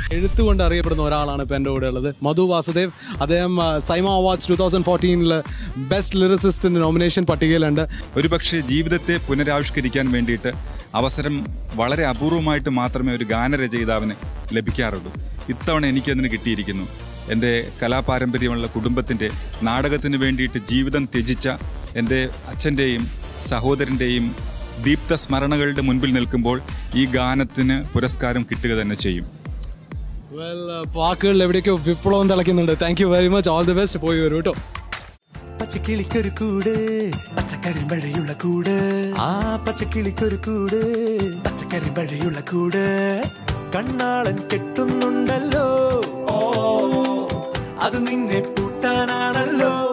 എഴുത്തുകൊണ്ട് അറിയപ്പെടുന്ന ഒരാളാണ് ഇപ്പം എൻ്റെ കൂടെ ഉള്ളത് മധു വാസുദേവ് അദ്ദേഹം ആ, സൈമ അവാർഡ്സ് ടു തൗസൻഡ് ഫോർട്ടീനിൽ ബെസ്റ്റ് ലിറിസിസ്റ്റിൻ്റെ നോമിനേഷൻ പട്ടികയിലുണ്ട് ഒരുപക്ഷെ ജീവിതത്തെ പുനരാവിഷ്കരിക്കാൻ വേണ്ടിയിട്ട് അവസരം വളരെ അപൂർവമായിട്ട് മാത്രമേ ഒരു ഗാനരചയിതാവിന് ലഭിക്കാറുള്ളൂ ഇത്തവണ എനിക്കതിന് കിട്ടിയിരിക്കുന്നു എൻ്റെ കലാപാരമ്പര്യമുള്ള കുടുംബത്തിൻ്റെ നാടകത്തിന് വേണ്ടിയിട്ട് ജീവിതം ത്യജിച്ച എൻ്റെ അച്ഛൻ്റെയും സഹോദരൻ്റെയും ദീപ്ത സ്മരണകളുടെ മുൻപിൽ നിൽക്കുമ്പോൾ ഈ ഗാനത്തിന് പുരസ്കാരം കിട്ടുക തന്നെ ചെയ്യും വെൽ വാക്കുകളിൽ എവിടേക്കോ വിപ്ലവം തിളയ്ക്കുന്നുണ്ട് thank you very much all the best പോയി വരും കേട്ടോ പച്ചക്കിളിക്കൊരു കൂട് പച്ചക്കരിമ്പഴയുള്ള കൂട് ആ പച്ചക്കിളിക്കൊരു കൂട് പച്ചക്കരിമ്പഴയുള്ള കൂട് കണ്ണാളൻ കെട്ടുന്നുണ്ടല്ലോ ഓ അത് നിന്നെ പൂട്ടാനാണല്ലോ